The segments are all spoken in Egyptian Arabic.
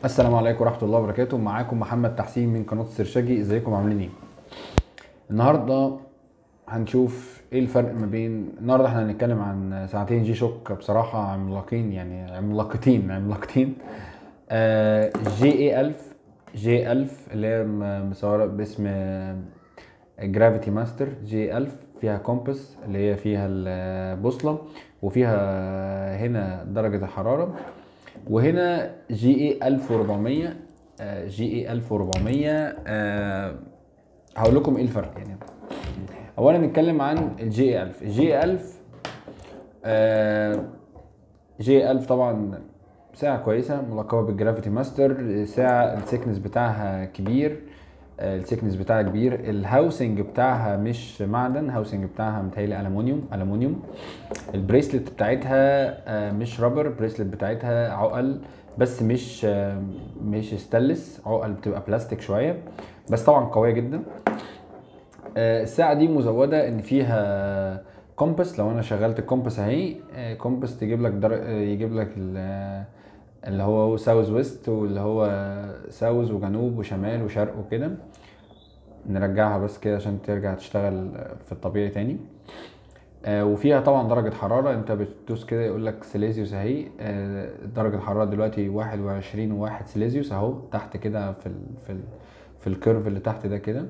السلام عليكم ورحمه الله وبركاته معاكم محمد تحسين من قناه السرشاجي ازيكم عاملين ايه النهارده هنشوف ايه الفرق ما بين النهارده احنا هنتكلم عن ساعتين جي شوك بصراحه عملاقين يعني عملاقتين عملاقتين آه جي اي 1000 جي 1000 اللي هي م- مصوره باسم جرافيتي ماستر جي 1000 فيها كومباس اللي هي فيها البوصله وفيها هنا درجه الحراره وهنا جي اي 1400 آه، جي اي 1400 آه، هقول لكم ايه الفرق يعني اولا نتكلم عن الجي اي 1000 الجي اي 1000 آه، جي اي 1000 طبعا ساعة كويسة ملقبة بالجرافيتي ماستر ساعة السيكنس بتاعها كبير آه، السيكنس بتاعها كبير الهاوسنج بتاعها مش معدن هاوسنج بتاعها متهيألي ألمونيوم ألمونيوم البريسلت بتاعتها آه، مش رابر البريسلت بتاعتها عقل بس مش آه، مش ستانلس عقل بتبقى بلاستيك شويه بس طبعا قويه جدا آه، الساعه دي مزوده ان فيها كومباس لو انا شغلت الكومباس اهي آه، كومباس تجيب لك در... آه، يجيب لك ال- اللي هو ساوث ويست واللي هو ساوث وجنوب وشمال وشرق وكده نرجعها بس كده عشان ترجع تشتغل في الطبيعي تاني آه، وفيها طبعا درجة حرارة انت بتدوس كده يقول لك سيليزيوس اهي آه، درجة الحرارة دلوقتي واحد وعشرين وواحد سيليزيوس اهو تحت كده في ال في ال في الكيرف اللي تحت ده كده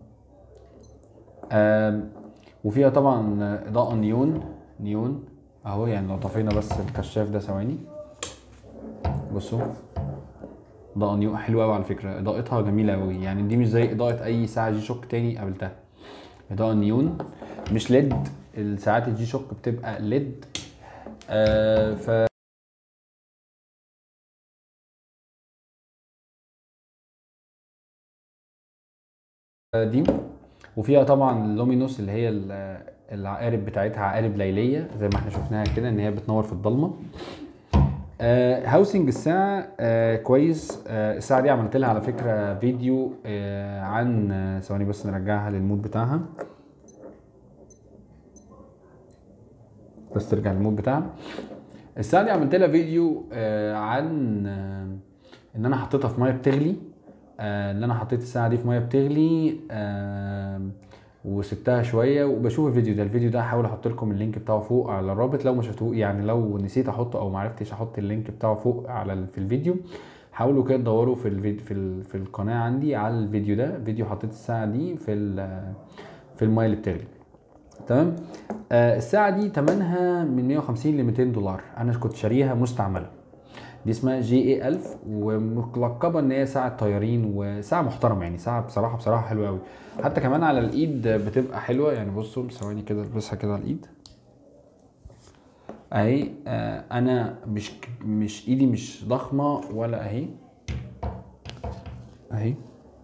آم، وفيها طبعا اضاءة نيون نيون اهو يعني لو طفينا بس الكشاف ده ثواني بصوا اضاءة نيون حلوة قوي على فكرة اضاءتها جميلة قوي يعني دي مش زي اضاءة اي ساعة جي شوك تاني قابلتها اضاءة نيون مش ليد الساعات الجي شوك بتبقى ليد آه ف دي وفيها طبعا اللومينوس اللي هي ال- العقارب بتاعتها عقارب ليليه زي ما احنا شفناها كده ان هي بتنور في الضلمه آه هاوسنج الساعه آه كويس آه الساعه دي عملت لها على فكره فيديو آه عن آه، ثواني بس نرجعها للمود بتاعها بس ترجع للمود بتاعها الساعه دي عملت لها فيديو آه عن آه ان انا حطيتها في ميه بتغلي آه ان انا حطيت الساعه دي في ميه بتغلي آه وسبتها شويه وبشوف الفيديو ده الفيديو ده هحاول احط لكم اللينك بتاعه فوق على الرابط لو ما شفتوه يعني لو نسيت احطه او ما عرفتش احط اللينك بتاعه فوق على ال- في الفيديو حاولوا كده تدوروا في الفيديو في, ال- في القناه عندي على الفيديو ده فيديو حطيت الساعه دي في ال- في الميه اللي بتغلي تمام آه الساعه دي تمنها من 150 ل 200 دولار انا كنت شاريها مستعمله دي اسمها جي اي 1000 وملقبه ان هي ساعه طيارين وساعه محترمه يعني ساعه بصراحه بصراحه حلوه قوي حتى كمان على الايد بتبقى حلوه يعني بصوا ثواني كده البسها كده على الايد اهي آه انا مش ك- مش ايدي مش ضخمه ولا اهي اهي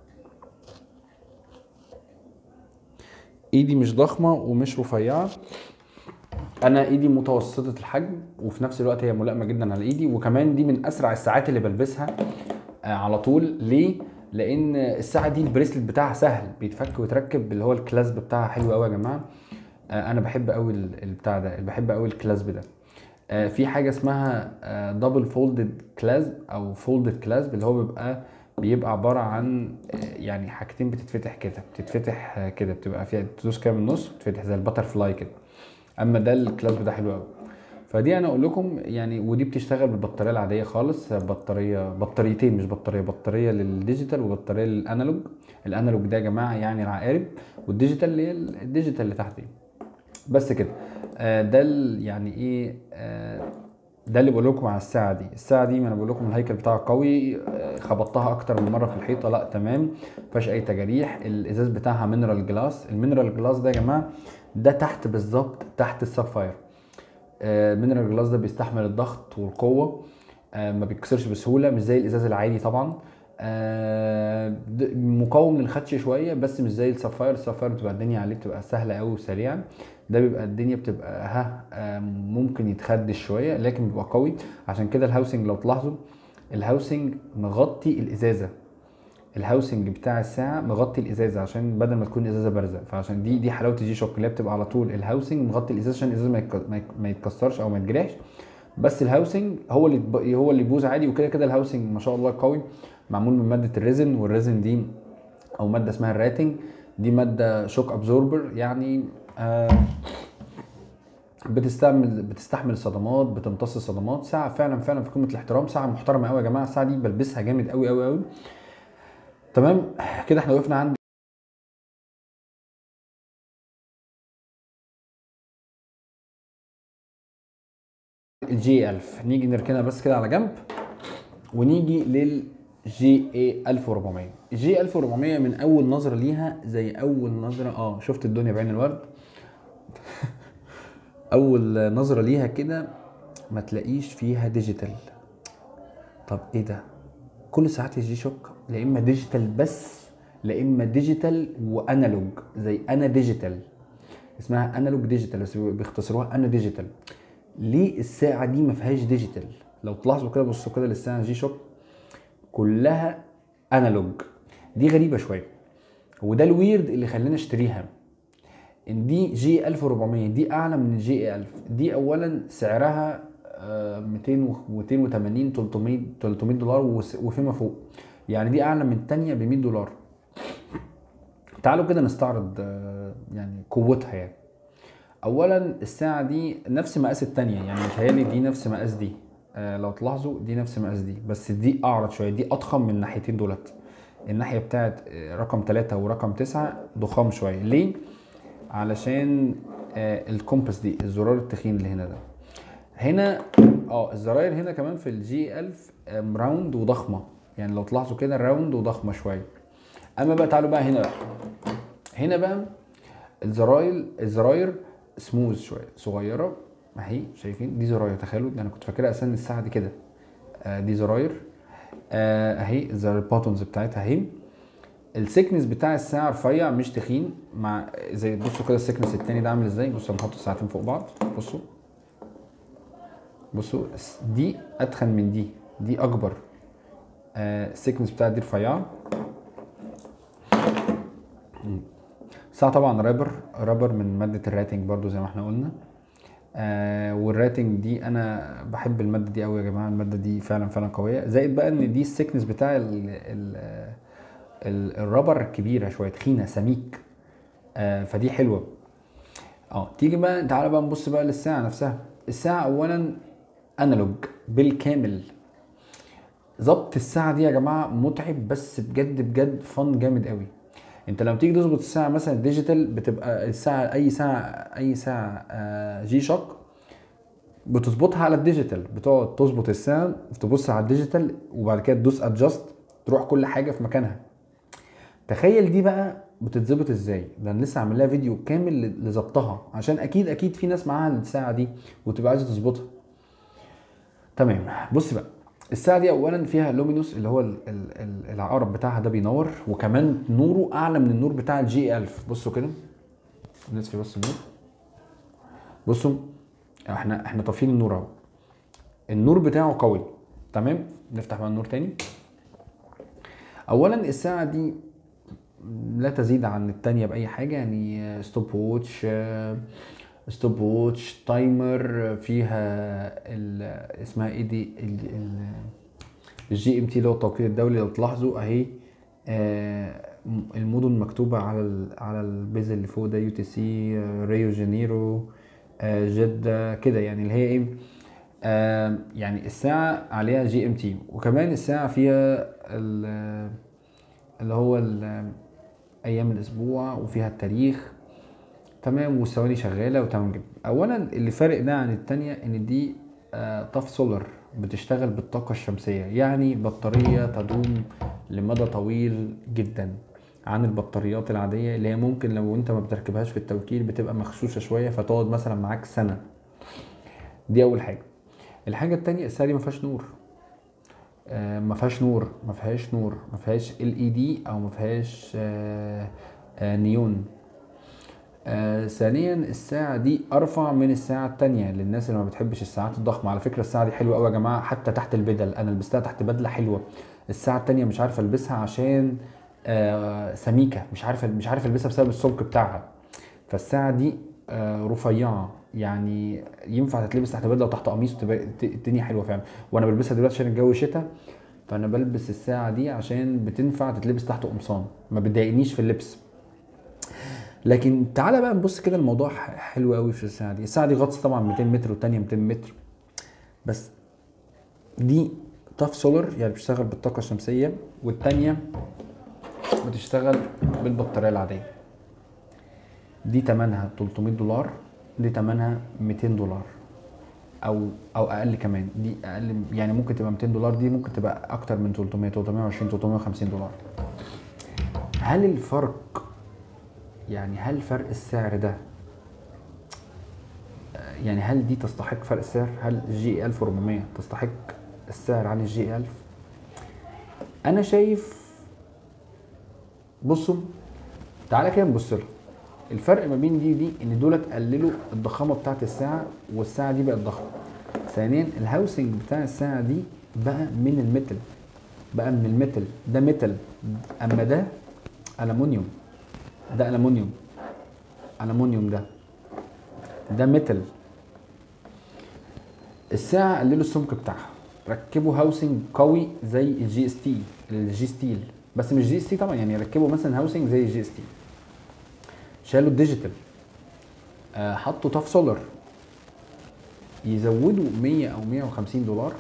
ايدي مش ضخمه ومش رفيعه انا ايدي متوسطه الحجم وفي نفس الوقت هي ملائمه جدا على ايدي وكمان دي من اسرع الساعات اللي بلبسها آه، على طول ليه لان الساعه دي البريسلت بتاعها سهل بيتفك ويتركب اللي هو الكلاسب بتاعها حلو قوي يا جماعه آه، انا بحب قوي ال- البتاع ده بحب قوي الكلاسب ده آه، في حاجه اسمها دبل فولدد كلاسب او فولدد كلاسب اللي هو بيبقى بيبقى عباره عن آه، يعني حاجتين بتتفتح كده بتتفتح آه، كده بتبقى فيها تدوس كده من النص بتتفتح زي البتر فلاي كده اما ده الكلاسب ده حلو قوي فدي انا اقول لكم يعني ودي بتشتغل بالبطاريه العاديه خالص بطاريه بطاريتين مش بطاريه بطاريه للديجيتال وبطاريه للانالوج الانالوج ده يا جماعه يعني العقارب والديجيتال اللي هي الديجيتال اللي تحت دي بس كده آه، ده ال- يعني ايه آه، ده اللي بقول لكم على الساعه دي الساعه دي ما انا بقول لكم الهيكل بتاعها قوي آه، خبطتها اكتر من مره في الحيطه لا تمام مفيهاش اي تجاريح الازاز بتاعها مينرال جلاس المينرال جلاس ده يا جماعه ده تحت بالظبط تحت السابفاير المينرال جلاس ده بيستحمل الضغط والقوه آه، ما بيتكسرش بسهوله مش زي الازاز العادي طبعا آه، د- مقاوم للخدش شويه بس مش زي السفاير السفاير بتبقى الدنيا عليه بتبقى سهله قوي وسريعه ده بيبقى الدنيا بتبقى ها آه، ممكن يتخدش شويه لكن بيبقى قوي عشان كده الهاوسنج لو تلاحظوا الهاوسنج مغطي الازازه الهاوسنج بتاع الساعه مغطي الازازه عشان بدل ما تكون ازازه بارزه فعشان دي دي حلاوه الجي شوك اللي هي بتبقى على طول الهاوسنج مغطي الازازه عشان الازازه ما يتك- ما يك- ما يتكسرش او ما يتجرحش بس الهاوسنج هو اللي تب- هو اللي يبوظ عادي وكده كده الهاوسنج ما شاء الله قوي معمول من ماده الريزن والريزن دي او ماده اسمها الراتنج دي ماده شوك ابزوربر يعني آه بتستعمل بتستحمل الصدمات بتمتص الصدمات ساعه فعلا فعلا في قمه الاحترام ساعه محترمه قوي يا جماعه الساعه دي بلبسها جامد قوي قوي قوي تمام كده احنا وقفنا عند الجي 1000 نيجي نركنها بس كده على جنب ونيجي للجي اي 1400 الجي 1400 من اول نظره ليها زي اول نظره اه شفت الدنيا بعين الورد اول نظره ليها كده ما تلاقيش فيها ديجيتال طب ايه ده كل ساعات الجي شوك لا اما ديجيتال بس لا اما ديجيتال وانالوج زي انا ديجيتال اسمها انالوج ديجيتال بس بيختصروها انا ديجيتال ليه الساعه دي ما فيهاش ديجيتال لو تلاحظوا كده بصوا كده للساعه جي شوك كلها انالوج دي غريبه شويه وده الويرد اللي خلاني اشتريها ان دي جي 1400 دي اعلى من الجي 1000 دي اولا سعرها آه، 200 و 280 300 300 دولار وس- وفيما فوق يعني دي اعلى من الثانيه ب 100 دولار تعالوا كده نستعرض آه، يعني قوتها يعني اولا الساعه دي نفس مقاس التانية يعني متهيألي دي نفس مقاس دي آه لو تلاحظوا دي نفس مقاس دي بس دي اعرض شويه دي اضخم من الناحيتين دولت الناحيه بتاعت آه، رقم ثلاثة ورقم تسعة ضخام شويه ليه علشان آه الكومباس دي الزرار التخين اللي هنا ده هنا اه الزراير هنا كمان في الجي 1000 آم، راوند وضخمه يعني لو تلاحظوا كده راوند وضخمه شويه اما بقى تعالوا بقى هنا بقى هنا بقى الزراير الزراير سموز شويه صغيره اهي شايفين دي زراير تخيلوا ده انا كنت فاكرها اساسا الساعه دي كده آه دي زراير آه اهي الزراير الباتونز بتاعتها اهي السكنس بتاع الساعه رفيع مش تخين مع زي بصوا كده السكنس التاني ده عامل ازاي بصوا انا بحط الساعتين فوق بعض بصوا بصوا الس- دي اتخن من دي دي اكبر آه السكنس بتاعت دي رفيعه الساعة طبعا رابر رابر من مادة الراتنج برضو زي ما احنا قلنا آه والراتنج دي انا بحب المادة دي قوي يا جماعة المادة دي فعلا فعلا قوية زائد بقى ان دي السكنس بتاع ال ال ال الرابر كبيرة شوية تخينة سميك آه فدي حلوة اه تيجي بقى تعالى بقى نبص بقى للساعة نفسها الساعة اولا انالوج بالكامل ظبط الساعه دي يا جماعه متعب بس بجد بجد فن جامد قوي انت لما تيجي تظبط الساعه مثلا ديجيتال بتبقى الساعه اي ساعه اي ساعه آه، جي شوك بتظبطها على الديجيتال بتقعد تظبط الساعه تبص على الديجيتال وبعد كده تدوس ادجاست تروح كل حاجه في مكانها تخيل دي بقى بتتظبط ازاي ده انا لسه عامل لها فيديو كامل ل- لظبطها عشان اكيد اكيد في ناس معاها الساعه دي وتبقى عايزه تظبطها تمام بص بقى الساعه دي اولا فيها لومينوس اللي هو ال- ال- ال- العقرب بتاعها ده بينور وكمان نوره اعلى من النور بتاع الجي 1000 بصوا كده نطفي بس النور بصوا احنا احنا طافيين النور اهو النور بتاعه قوي تمام نفتح بقى النور تاني اولا الساعه دي لا تزيد عن التانية بأي حاجة يعني ستوب ووتش ستوب ووتش تايمر فيها ال اسمها ايه دي الجي ام تي اللي هو التوقيت الدولي لو تلاحظوا اهي آه، المدن مكتوبة على ال على البيز اللي فوق ده يو تي سي ريو جانيرو آه، جدة كده يعني اللي هي ايه آه، يعني الساعة عليها جي ام تي وكمان الساعة فيها ال- اللي هو ال- ايام الاسبوع وفيها التاريخ تمام والثواني شغاله وتمام جدا اولا اللي فارق ده عن التانية ان دي آه، طاف سولار بتشتغل بالطاقه الشمسيه يعني بطاريه تدوم لمدى طويل جدا عن البطاريات العاديه اللي هي ممكن لو انت ما بتركبهاش في التوكيل بتبقى مغشوشه شويه فتقعد مثلا معاك سنه دي اول حاجه الحاجه التانية الساعه دي ما فيهاش نور آه، ما فيهاش نور ما فيهاش نور ما فيهاش ال اي دي او ما فيهاش آه، آه، نيون آه، ثانيا الساعة دي أرفع من الساعة التانية للناس اللي ما بتحبش الساعات الضخمة على فكرة الساعة دي حلوة أوي يا جماعة حتى تحت البدل أنا لبستها تحت بدلة حلوة الساعة التانية مش عارف ألبسها عشان آه، سميكة مش عارف مش عارف ألبسها بسبب السمك بتاعها فالساعة دي آه، رفيعة يعني ينفع تتلبس تحت بدله وتحت قميص وتبقى ت- الدنيا حلوه فعلا وانا بلبسها دلوقتي عشان الجو شتاء فانا بلبس الساعه دي عشان بتنفع تتلبس تحت قمصان ما بتضايقنيش في اللبس لكن تعالى بقى نبص كده الموضوع ح- حلو قوي في الساعه دي الساعه دي غطس طبعا 200 متر والتانيه 200 متر بس دي تاف سولار يعني بتشتغل بالطاقه الشمسيه والتانيه بتشتغل بالبطاريه العاديه دي تمنها 300 دولار دي تمنها 200 دولار او او اقل كمان دي اقل يعني ممكن تبقى 200 دولار دي ممكن تبقى اكتر من 300 320 350 دولار هل الفرق يعني هل فرق السعر ده آه، يعني هل دي تستحق فرق السعر هل الجي 1400 تستحق السعر عن الجي 1000 انا شايف بصوا تعالى كده نبص لها الفرق ما بين دي ودي ان دولت قللوا الضخامه بتاعت الساعه والساعه دي بقت ضخمه ثانيا الهاوسنج بتاع الساعه دي بقى من الميتال بقى من الميتال ده ميتال اما ده المونيوم ده المونيوم المونيوم ده ده ميتال الساعه قللوا السمك بتاعها ركبوا هاوسنج قوي زي الجي اس تي الجي ستيل بس مش جي اس تي طبعا يعني ركبوا مثلا هاوسنج زي الجي اس تي شالوا الديجيتال آه، حطوا تاف سولار يزودوا 100 او 150 دولار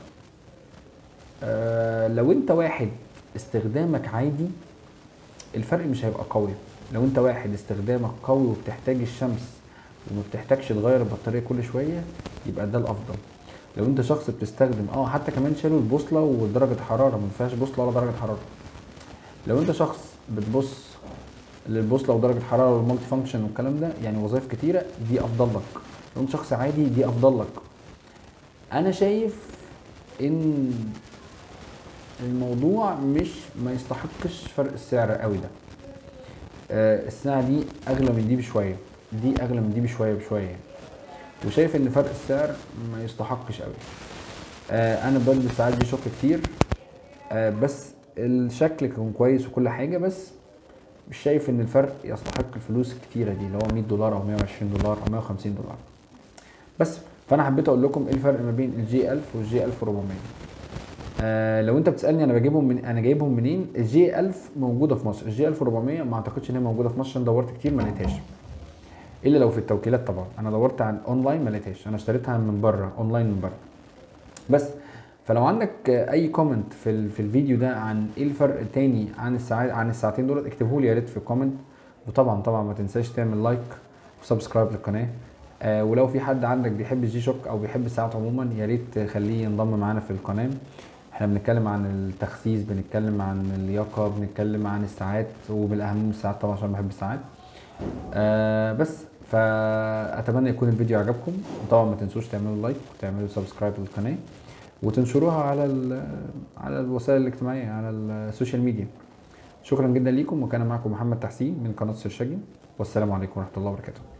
آه، لو انت واحد استخدامك عادي الفرق مش هيبقى قوي لو انت واحد استخدامك قوي وبتحتاج الشمس وما بتحتاجش تغير البطاريه كل شويه يبقى ده الافضل لو انت شخص بتستخدم اه حتى كمان شالوا البوصله ودرجه حراره ما فيهاش بوصله ولا درجه حراره لو انت شخص بتبص للبوصله ودرجه حراره والمالتي فانكشن والكلام ده يعني وظائف كتيره دي افضل لك لو انت شخص عادي دي افضل لك انا شايف ان الموضوع مش ما يستحقش فرق السعر قوي ده آه، الساعه دي اغلى من دي بشويه دي اغلى من دي بشويه بشويه وشايف ان فرق السعر ما يستحقش قوي آه، انا بلبس ساعات جي شوك كتير آه، بس الشكل كان كويس وكل حاجه بس مش شايف ان الفرق يستحق الفلوس الكتيره دي اللي هو 100 دولار او 120 دولار او 150 دولار بس فانا حبيت اقول لكم ايه الفرق ما بين الجي 1000 والجي 1400 آه لو انت بتسالني انا بجيبهم من انا جايبهم منين الجي 1000 موجوده في مصر الجي 1400 ما اعتقدش ان هي موجوده في مصر عشان دورت كتير ما لقيتهاش الا لو في التوكيلات طبعا انا دورت على اونلاين ما لقيتهاش انا اشتريتها من بره اونلاين من بره بس فلو عندك اي كومنت في ال- في الفيديو ده عن ايه الفرق التاني عن الساعات عن الساعتين دول اكتبه لي يا ريت في الكومنت وطبعا طبعا ما تنساش تعمل لايك وسبسكرايب للقناه آه ولو في حد عندك بيحب الجي شوك او بيحب الساعات عموما يا ريت تخليه ينضم معانا في القناه احنا بنتكلم عن التخسيس بنتكلم عن اللياقه بنتكلم عن الساعات وبالاهم الساعات طبعا عشان بحب الساعات آه بس فاتمنى يكون الفيديو عجبكم وطبعا ما تنسوش تعملوا لايك وتعملوا سبسكرايب للقناه وتنشروها على ال- على الوسائل الاجتماعيه على السوشيال ميديا شكرا جدا ليكم وكان معكم محمد تحسين من قناه سرشاجي والسلام عليكم ورحمه الله وبركاته